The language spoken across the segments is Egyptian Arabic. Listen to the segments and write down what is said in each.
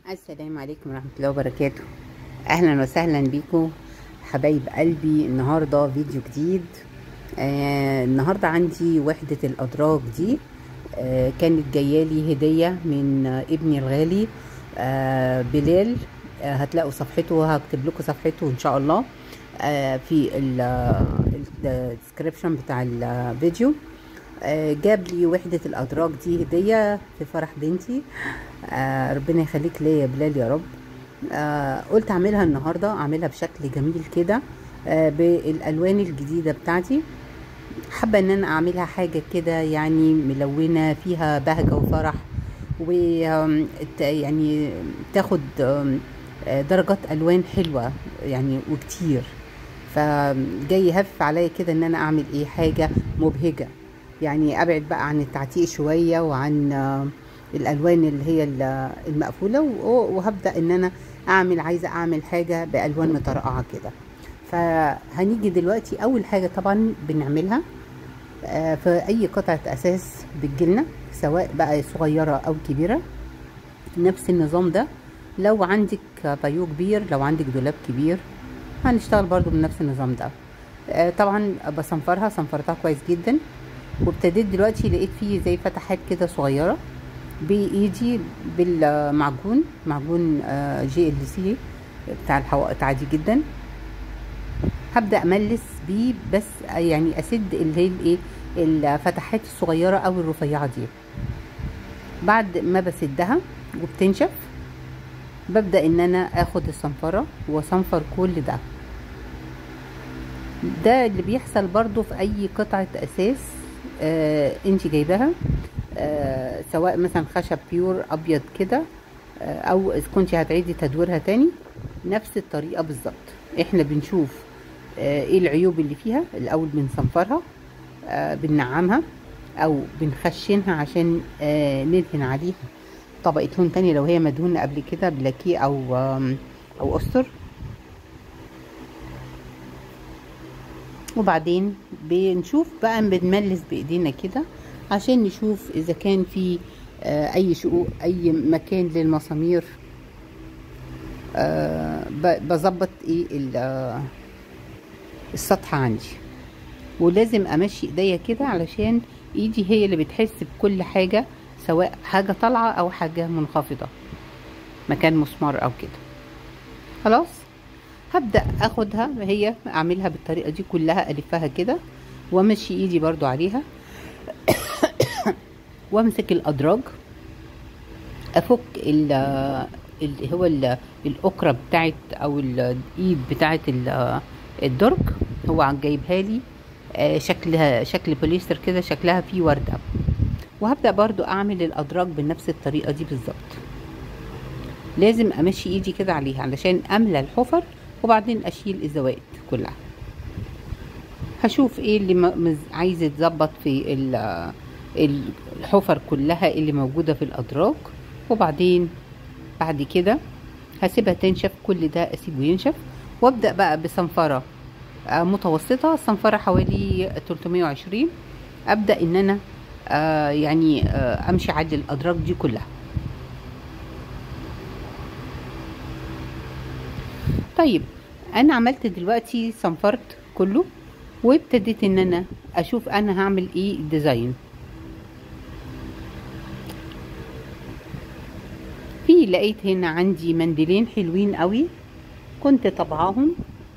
السلام عليكم ورحمة الله وبركاته أهلا وسهلا بيكم حبايب قلبي النهاردة فيديو جديد آه النهاردة عندي وحدة الأدراج دي آه كانت جايالي هدية من آه ابني الغالي آه بلال آه هتلاقوا صفحته هكتب لكم صفحته إن شاء الله آه في الديسكريبشن بتاع الفيديو آه جاب لي وحدة الأدراج دي هدية في فرح بنتي آه ربنا يخليك ليا يا بلال يا رب آه قلت اعملها النهارده اعملها بشكل جميل كده آه بالالوان الجديده بتاعتي حابه ان انا اعملها حاجه كده يعني ملونه فيها بهجه وفرح و يعني تاخد درجات الوان حلوه يعني وكتير فجاي يهف عليا كده ان انا اعمل ايه حاجه مبهجه يعني ابعد بقى عن التعتيق شويه وعن الالوان اللي هي المقفوله وهبدا ان انا اعمل عايزه اعمل حاجه بالوان مطرقعه كده فهنيجي دلوقتي اول حاجه طبعا بنعملها في اي قطعه اساس بتجيلنا سواء بقى صغيره او كبيره نفس النظام ده لو عندك بايو كبير لو عندك دولاب كبير هنشتغل برضو بنفس النظام ده طبعا بصنفرها صنفرتها كويس جدا وابتديت دلوقتي لقيت فيه زي فتحات كده صغيره بايدي بالمعجون معجون جي ال سي بتاع الحوائط عادي جدا هبدا املس بيه بس يعني اسد اللي هي الايه الفتحات الصغيره او الرفيعه دي بعد ما بسدها وبتنشف ببدا ان انا اخد الصنفره واصنفر كل ده ده اللي بيحصل برضو في اي قطعه اساس آه انت جايباها آه سواء مثلا خشب بيور ابيض كده آه او اذا كنت هتعيدي تدويرها تاني نفس الطريقه بالظبط احنا بنشوف آه ايه العيوب اللي فيها الاول بنصنفرها آه بننعمها او بنخشنها عشان آه ندهن عليها طبقه لون تاني لو هي مدهونه قبل كده بلاكيه او آه او استر وبعدين بنشوف بقى بنملس بايدينا كده عشان نشوف اذا كان في آه اي شقوق اي مكان للمسامير آه بظبط ايه آه السطح عندي ولازم امشي ايديا كده علشان ايدي هي اللي بتحس بكل حاجه سواء حاجه طالعه او حاجه منخفضه مكان مسمار او كده خلاص هبدا اخدها هي اعملها بالطريقه دي كلها الفها كده وامشي ايدي برضو عليها وامسك الادراج افك ال اللي هو الاكره بتاعت او الايد بتاعت الدرج هو جايبها لي شكلها شكل بوليستر كده شكلها فيه ورده وهبدا برضو اعمل الادراج بنفس الطريقه دي بالظبط لازم امشي ايدي كده عليها علشان املى الحفر وبعدين اشيل الزوائد كلها هشوف ايه اللي عايز يتظبط في الحفر كلها اللي موجودة في الأدراج وبعدين بعد كده هسيبها تنشف كل ده أسيبه ينشف وابدأ بقى بصنفرة متوسطة صنفرة حوالي 320 أبدأ إن أنا آه يعني آه أمشي على الأدراج دي كلها طيب أنا عملت دلوقتي صنفرت كله وابتديت ان انا اشوف انا هعمل ايه ديزاين في لقيت هنا عندي منديلين حلوين قوي كنت طبعاهم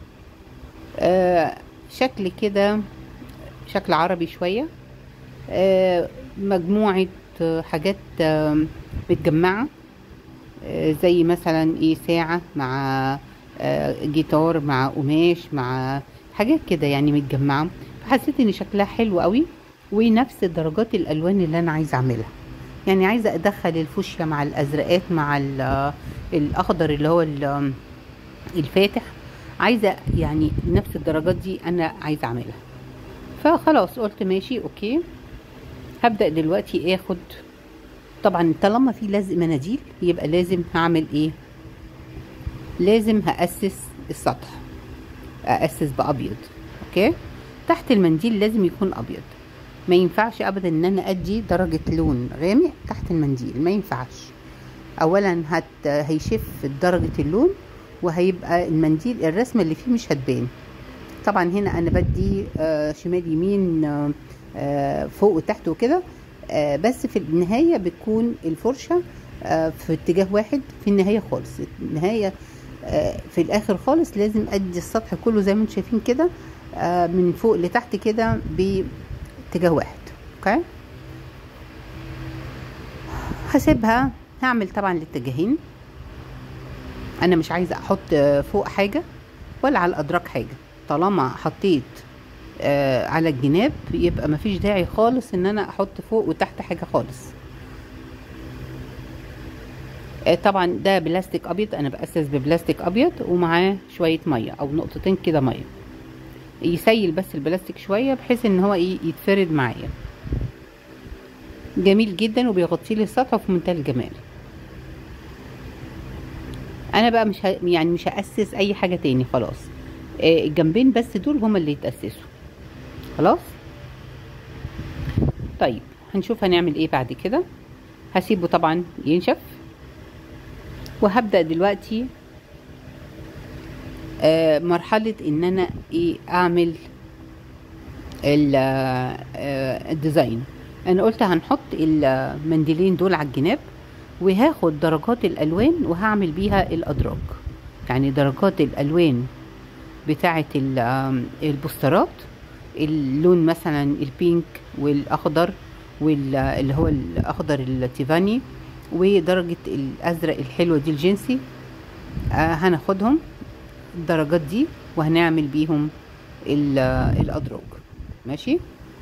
آه شكل كده شكل عربي شوية آه مجموعة حاجات آه متجمعة آه زي مثلا ايه ساعة مع آه جيتار مع قماش مع حاجات كده يعني متجمعه فحسيت ان شكلها حلو قوي ونفس درجات الالوان اللي انا عايزه اعملها يعني عايزه ادخل الفوشيا مع الازرقات مع الاخضر اللي هو الفاتح عايزه يعني نفس الدرجات دي انا عايزه اعملها فخلاص قلت ماشي اوكي هبدا دلوقتي اخد طبعا طالما في لزق مناديل يبقى لازم هعمل ايه لازم هاسس السطح اسس بابيض اوكي تحت المنديل لازم يكون ابيض ما ينفعش ابدا ان انا ادي درجه لون غامق تحت المنديل ما ينفعش اولا هت هيشف درجة اللون وهيبقى المنديل الرسمة اللي فيه مش هتبان طبعا هنا انا بدي آه، شمال يمين آه، آه، فوق وتحت وكده آه، بس في النهاية بتكون الفرشة آه، في اتجاه واحد في النهاية خالص النهاية آه، في الاخر خالص لازم ادي السطح كله زي ما انتم شايفين كده آه، من فوق لتحت كده باتجاه واحد اوكي هسيبها هعمل طبعا الاتجاهين انا مش عايزه احط آه، فوق حاجه ولا على الادراج حاجه طالما حطيت آه على الجناب يبقى مفيش داعي خالص ان انا احط فوق وتحت حاجه خالص آه طبعا ده بلاستيك ابيض انا باسس ببلاستيك ابيض ومعاه شويه ميه او نقطتين كده ميه يسيل بس البلاستيك شويه بحيث ان هو ايه يتفرد معايا جميل جدا وبيغطي لي السطح في منتهى الجمال انا بقى مش ه... يعني مش هاسس اي حاجه تاني خلاص آه الجنبين بس دول هما اللي يتاسسوا خلاص طيب هنشوف هنعمل ايه بعد كده هسيبه طبعا ينشف وهبدا دلوقتي آه مرحله ان انا ايه اعمل ال- آه، الديزاين انا قلت هنحط المنديلين دول على الجناب وهاخد درجات الالوان وهعمل بيها الادراج يعني درجات الالوان بتاعه ال- آم، البوسترات اللون مثلا البينك والاخضر واللي هو الاخضر التيفاني ودرجه الازرق الحلوه دي الجنسي آه هناخدهم الدرجات دي وهنعمل بيهم ال- الادراج ماشي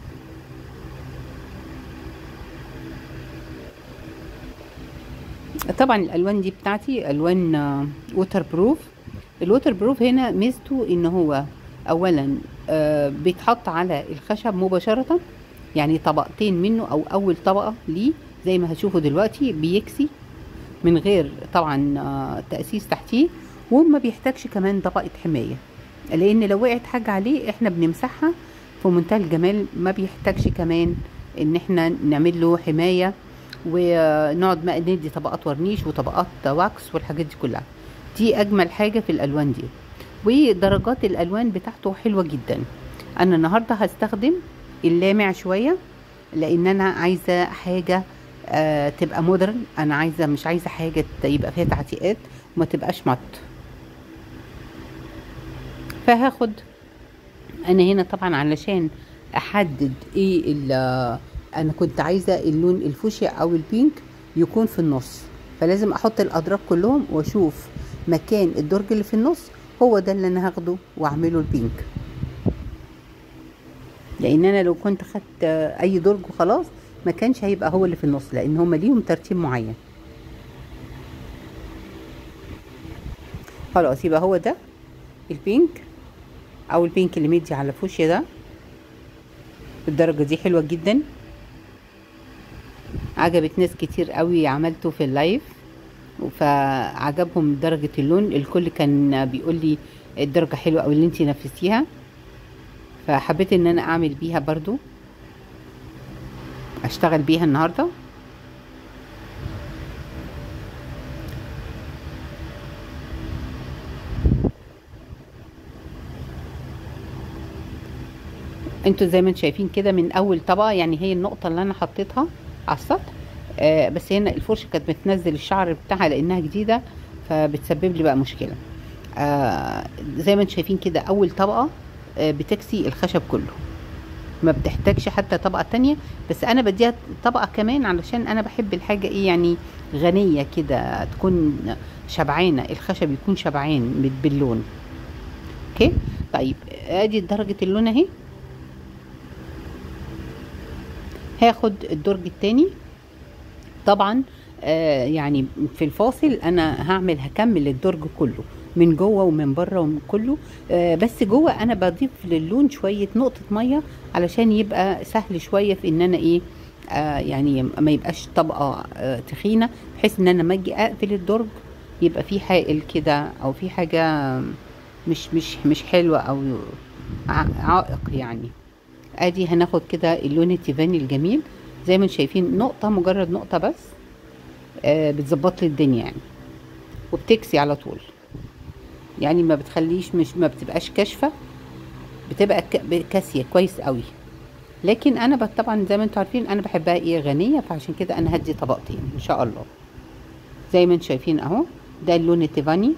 طبعا الالوان دي بتاعتي الوان ووتر بروف الووتر بروف هنا ميزته ان هو اولا آه، بيتحط على الخشب مباشره يعني طبقتين منه او اول طبقه ليه زي ما هتشوفوا دلوقتي بيكسي من غير طبعا آه، تاسيس تحتيه وما بيحتاجش كمان طبقه حمايه لان لو وقعت حاجه عليه احنا بنمسحها في منتهى الجمال ما بيحتاجش كمان ان احنا نعمل له حمايه ونقعد بقى ندي طبقات ورنيش وطبقات واكس والحاجات دي كلها دي اجمل حاجه في الالوان دي ودرجات الالوان بتاعته حلوه جدا انا النهارده هستخدم اللامع شويه لان انا عايزه حاجه آه تبقى مودرن انا عايزه مش عايزه حاجه يبقى فيها تعتيقات وما تبقاش مط فهاخد انا هنا طبعا علشان احدد ايه ال- انا كنت عايزه اللون الفوشيا او البينك يكون في النص فلازم احط الادراج كلهم واشوف مكان الدرج اللي في النص هو ده اللي انا هاخده واعمله البينك لان انا لو كنت خدت آه، اي درج وخلاص ما كانش هيبقى هو اللي في النص لان هما ليهم ترتيب معين خلاص يبقى هو ده البينك او البينك اللي مدي على فوشيا ده الدرجة دي حلوة جدا عجبت ناس كتير قوي عملته في اللايف فعجبهم درجة اللون الكل كان بيقول لي الدرجة حلوة او اللي انتي نفذتيها فحبيت ان انا اعمل بيها برضو اشتغل بيها النهارده انتوا زي ما انتوا شايفين كده من اول طبقه يعني هي النقطه اللي انا حطيتها على السطح آه بس هنا الفرشه كانت بتنزل الشعر بتاعها لانها جديده فبتسبب لي بقى مشكله آه زي ما انتوا شايفين كده اول طبقه آه بتكسي الخشب كله ما بتحتاجش حتى طبقه تانية بس انا بديها طبقه كمان علشان انا بحب الحاجه ايه يعني غنيه كده تكون شبعانه الخشب يكون شبعان باللون اوكي طيب ادي درجه اللون اهي هاخد الدرج التاني طبعا آه يعني في الفاصل انا هعمل هكمل الدرج كله من جوه ومن بره ومن كله آه بس جوه انا بضيف للون شويه نقطه ميه علشان يبقى سهل شويه في ان انا ايه آه يعني ما يبقاش طبقه آه تخينه بحيث ان انا لما اجي اقفل الدرج يبقى في حائل كده او في حاجه مش مش مش حلوه او عائق يعني ادي هناخد كده اللون التيفاني الجميل زي ما انتم شايفين نقطه مجرد نقطه بس آه بتظبط لي الدنيا يعني وبتكسي على طول يعني ما بتخليش مش ما بتبقاش كاشفه بتبقى ك- كاسيه كويس قوي لكن انا ب- طبعا زي ما انتم عارفين انا بحبها ايه غنيه فعشان كده انا هدي طبقتين ان شاء الله زي ما انتم شايفين اهو ده اللون التيفاني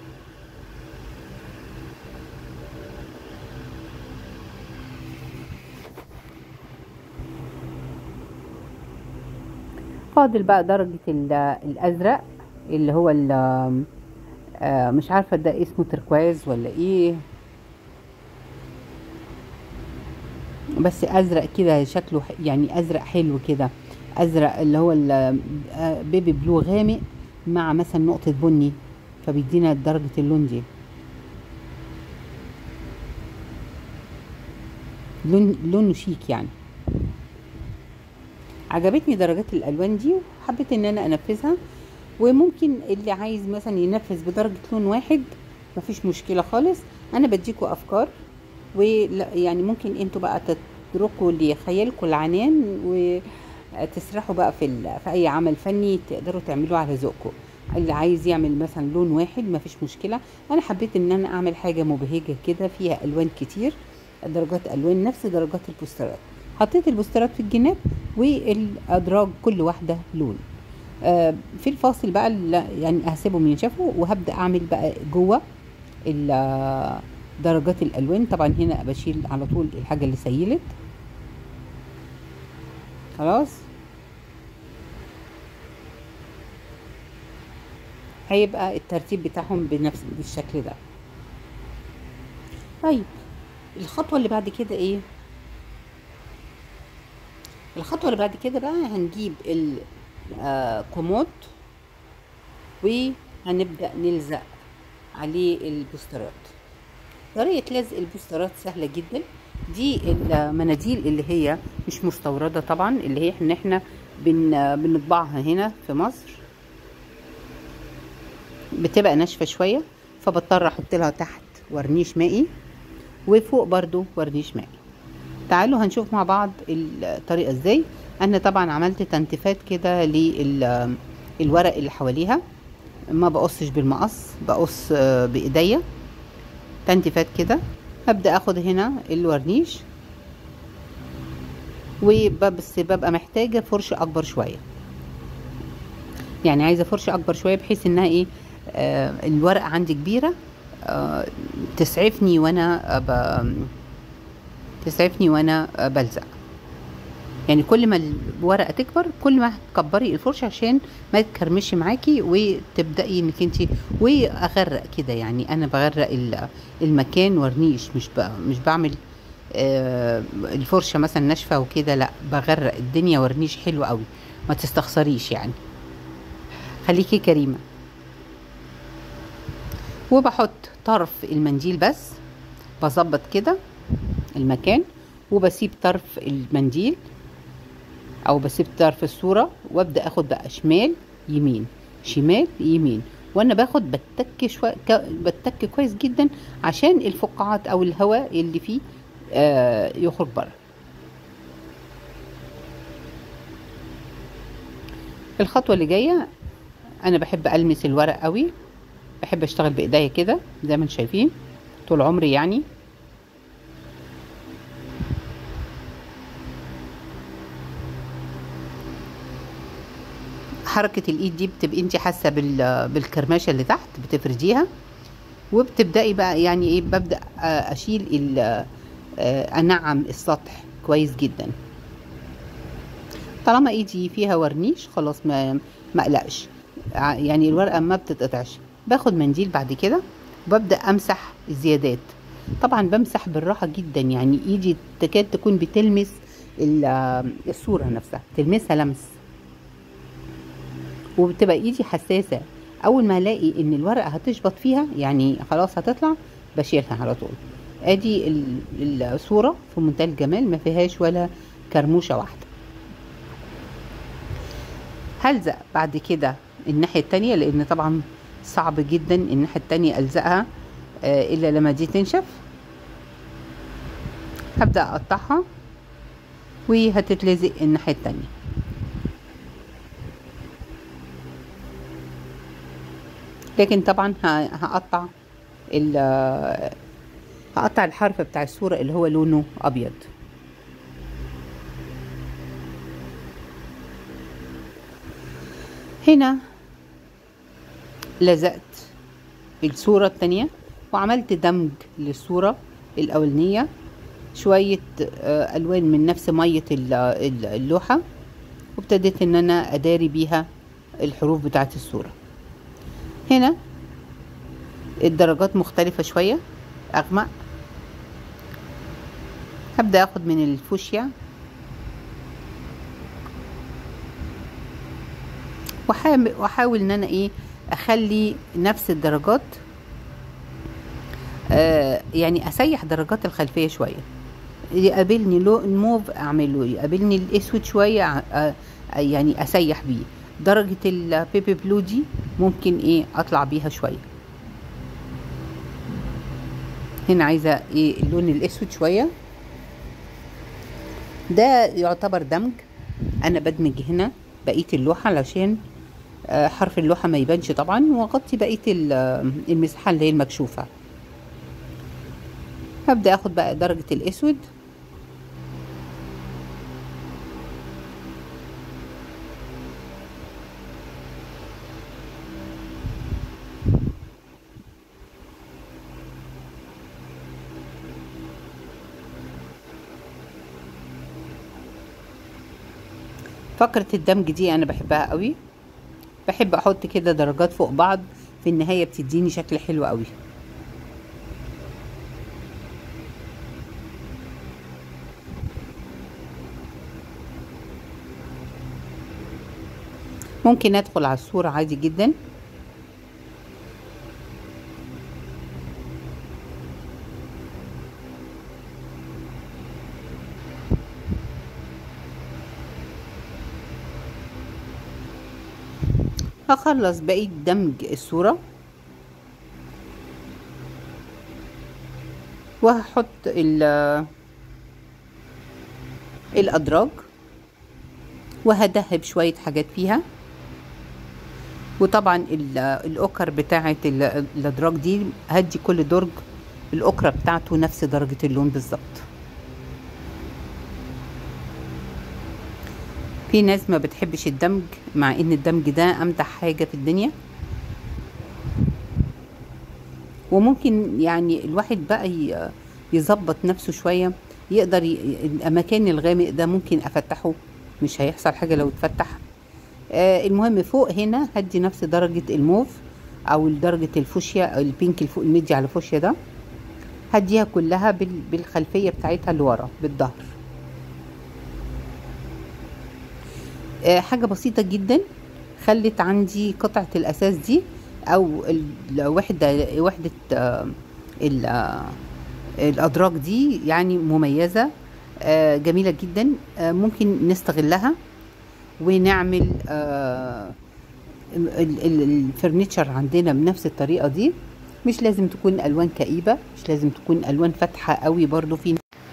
فاضل بقى درجة ال- الأزرق اللي هو ال- آه، مش عارفة ده اسمه تركواز ولا ايه بس أزرق كده شكله ح- يعني أزرق حلو كده أزرق اللي هو ال- آه، بيبي بلو غامق مع مثلا نقطة بني فبيدينا درجة اللون دي لون لونه شيك يعني عجبتني درجات الالوان دي وحبيت ان انا انفذها وممكن اللي عايز مثلا ينفذ بدرجة لون واحد مفيش مشكلة خالص انا بديكوا افكار ويعني ممكن انتوا بقى تتركوا لخيالكم العنان وتسرحوا بقى في ال- في اي عمل فني تقدروا تعملوه على ذوقكم اللي عايز يعمل مثلا لون واحد مفيش مشكلة انا حبيت ان انا اعمل حاجة مبهجة كده فيها الوان كتير درجات الوان نفس درجات البوسترات حطيت البوسترات في الجناب والادراج كل واحده لون آه، في الفاصل بقى ال- يعني هسيبهم ينشفوا وهبدا اعمل بقى جوه ال- درجات الالوان طبعا هنا بشيل على طول الحاجه اللي سيلت خلاص هيبقى الترتيب بتاعهم بنفس بالشكل ده طيب الخطوه اللي بعد كده ايه الخطوه اللي بعد كده بقى هنجيب الكومود وهنبدا نلزق عليه البوسترات طريقه لزق البوسترات سهله جدا دي المناديل اللي هي مش مستورده طبعا اللي هي ان احنا بن بنطبعها هنا في مصر بتبقى ناشفه شويه فبضطر احط لها تحت ورنيش مائي وفوق برضو ورنيش مائي تعالوا هنشوف مع بعض الطريقه ازاي انا طبعا عملت تنتيفات كده للورق اللي حواليها ما بقصش بالمقص بقص آه، بايديا تنتيفات كده هبدا اخد هنا الورنيش وبس ببقى محتاجه فرشه اكبر شويه يعني عايزه فرشه اكبر شويه بحيث انها ايه آه الورقه عندي كبيره آه تسعفني وانا ب... تسعفني وانا بلزق يعني كل ما الورقه تكبر كل ما تكبري الفرشه عشان ما تكرمش معاكي وتبداي انك انت واغرق كده يعني انا بغرق ال- المكان ورنيش مش ب... مش بعمل آه، الفرشه مثلا ناشفه وكده لا بغرق الدنيا ورنيش حلو قوي ما تستخسريش يعني خليكي كريمه وبحط طرف المنديل بس بظبط كده المكان وبسيب طرف المنديل او بسيب طرف الصوره وابدا اخد بقى شمال يمين شمال يمين وانا باخد بتك شويه ك- بتك كويس جدا عشان الفقاعات او الهواء اللي فيه آه يخرج بره الخطوه اللي جايه انا بحب المس الورق قوي بحب اشتغل بايديا كده زي ما انتم شايفين طول عمري يعني حركة الايد دي بتبقي انت حاسة بال- بالكرماشة اللي تحت بتفرديها وبتبدأي بقى يعني ايه ببدأ آه، اشيل ال- آه، انعم السطح كويس جدا طالما ايدي فيها ورنيش خلاص ما ما اقلقش ع- يعني الورقة ما بتتقطعش باخد منديل بعد كده وببدأ امسح الزيادات طبعا بمسح بالراحة جدا يعني ايدي تكاد تكون بتلمس ال- آه، الصورة نفسها تلمسها لمس وبتبقى ايدي حساسه اول ما الاقي ان الورقه هتشبط فيها يعني خلاص هتطلع بشيلها على طول ادي ال- الصوره في منتهى الجمال ما فيهاش ولا كرموشه واحده هلزق بعد كده الناحيه التانية لان طبعا صعب جدا الناحيه التانية الزقها آه، الا لما دي تنشف هبدا اقطعها وهتتلزق الناحيه التانية لكن طبعا ه- هقطع ال- هقطع الحرف بتاع الصورة اللي هو لونه أبيض هنا لزقت الصورة التانية وعملت دمج للصورة الأولانية شوية آه، ألوان من نفس مية ال- ال- اللوحة وابتديت إن أنا أداري بيها الحروف بتاعت الصورة هنا الدرجات مختلفة شوية أغمق هبدأ أخد من الفوشيا وحاول واحاول ان انا ايه اخلي نفس الدرجات آه يعني اسيح درجات الخلفيه شويه يقابلني لو الموف اعمله يقابلني الاسود شويه آه آه، يعني اسيح بيه درجه البيبي بلو دي ممكن ايه اطلع بيها شويه هنا عايزه ايه اللون الاسود شويه ده يعتبر دمج انا بدمج هنا بقيه اللوحه علشان آه، حرف اللوحه ما يبانش طبعا واغطي بقيه ال- آه، المساحه اللي هي المكشوفه هبدا اخد بقى درجه الاسود فقرة الدمج دي انا بحبها قوي بحب احط كده درجات فوق بعض في النهاية بتديني شكل حلو قوي ممكن ادخل على الصورة عادي جدا هخلص بقية دمج الصورة وهحط ال- الأدراج وهدهب شوية حاجات فيها وطبعا ال- الأكر بتاعة ال- الأدراج دي هدي كل درج الأكرة بتاعته نفس درجة اللون بالظبط في ناس ما بتحبش الدمج مع ان الدمج ده امتع حاجة في الدنيا وممكن يعني الواحد بقى ي- يظبط نفسه شوية يقدر ي... المكان الغامق ده ممكن افتحه مش هيحصل حاجة لو اتفتح آه المهم فوق هنا هدي نفس درجة الموف او درجة الفوشيا البينك الفوق المدي على فوشيا ده هديها كلها بال... بالخلفية بتاعتها اللي ورا بالظهر آه، حاجة بسيطة جدا خلت عندي قطعة الأساس دي أو الوحدة وحدة آه، ال- آه، الأدراج دي يعني مميزة آه، جميلة جدا آه، ممكن نستغلها ونعمل آه، ال- ال- الفرنتشر عندنا بنفس الطريقة دي مش لازم تكون ألوان كئيبة مش لازم تكون ألوان فاتحة قوي برضو في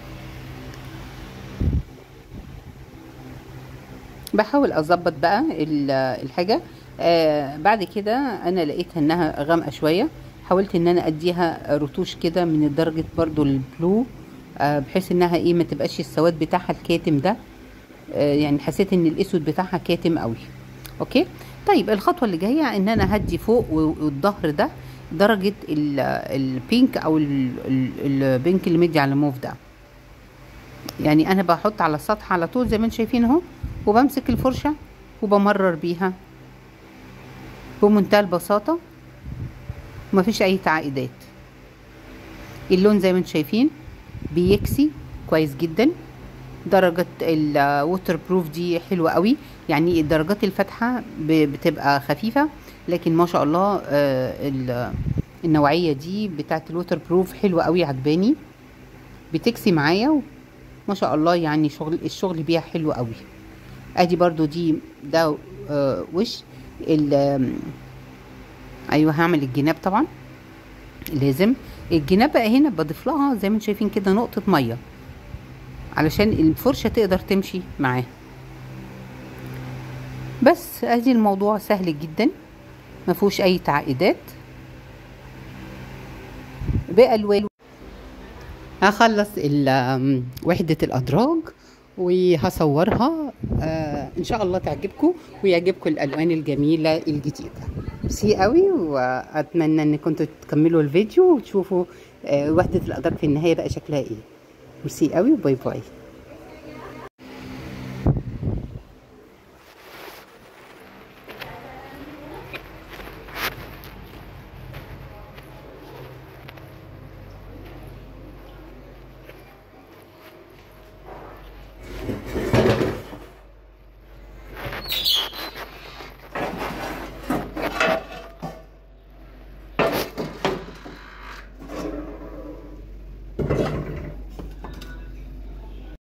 بحاول اظبط بقى ال- الحاجه آه بعد كده انا لقيتها انها غامقه شويه حاولت ان انا اديها رتوش كده من درجه برضو البلو آه بحيث انها ايه ما تبقاش السواد بتاعها الكاتم ده آه يعني حسيت ان الاسود بتاعها كاتم قوي اوكي طيب الخطوه اللي جايه ان انا هدي فوق و- والظهر ده درجه ال- البينك او ال- ال- البينك اللي مدي على موف ده يعني انا بحط على السطح على طول زي ما انتم شايفين اهو وبمسك الفرشه وبمرر بيها بمنتهى البساطه ومفيش اي تعقيدات اللون زي ما انتم شايفين بيكسي كويس جدا درجة الووتر بروف دي حلوة قوي يعني الدرجات الفاتحة ب- بتبقى خفيفة لكن ما شاء الله آه، ال- النوعية دي بتاعت الووتر بروف حلوة قوي عجباني بتكسي معايا ما شاء الله يعني شغل الشغل بيها حلو قوي ادي برضو دي ده آه وش ال آم، ايوه هعمل الجناب طبعا لازم الجناب بقى هنا بضيف لها زي ما انتم شايفين كده نقطة مية علشان الفرشة تقدر تمشي معاه بس ادي الموضوع سهل جدا ما فيهوش اي تعقيدات بالوان هخلص وحدة الأدراج وهصورها آه إن شاء الله تعجبكم ويعجبكم الألوان الجميلة الجديدة ميرسي قوي وأتمنى إنكم تكملوا الفيديو وتشوفوا آه وحدة الأدراج في النهاية بقى شكلها إيه ميرسي قوي وباي باي